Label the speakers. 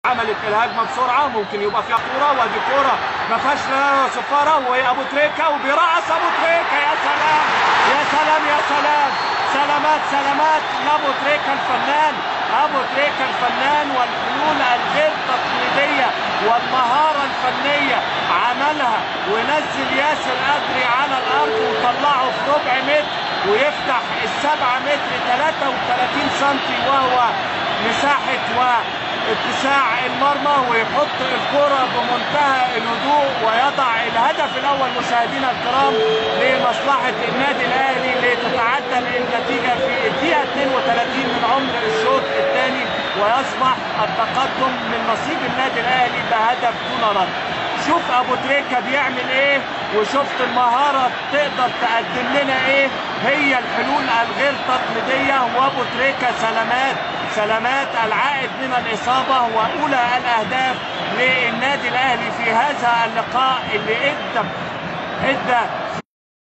Speaker 1: عملت الهجمه بسرعه ممكن يبقى فيها كوره وادي كوره ما فيهاش لا صفاره وهي ابو تريكه وبيرقص ابو تريكه يا سلام يا سلام يا سلام سلامات سلامات لابو تريكه الفنان ابو تريكه الفنان والحلول الغير تقليديه والمهاره الفنيه عملها ونزل ياسر قدري على الارض وطلعه في ربع متر ويفتح السبعة متر 33 سنتي وهو مساحة واتساع المرمى ويحط الكرة بمنتهى الهدوء ويضع الهدف الأول مشاهدينا الكرام لمصلحة النادي الأهلي لتتعدل النتيجة في الدقيقة 32 من عمر الشوط الثاني ويصبح التقدم من نصيب النادي الأهلي بهدف دون رد. شوف ابو تريكه بيعمل ايه وشفت المهاره تقدر تقدم لنا ايه هي الحلول الغير تقليديه وابو تريكه سلامات سلامات العائد من الاصابه واولى الاهداف للنادي الاهلي في هذا اللقاء اللي ادى ادى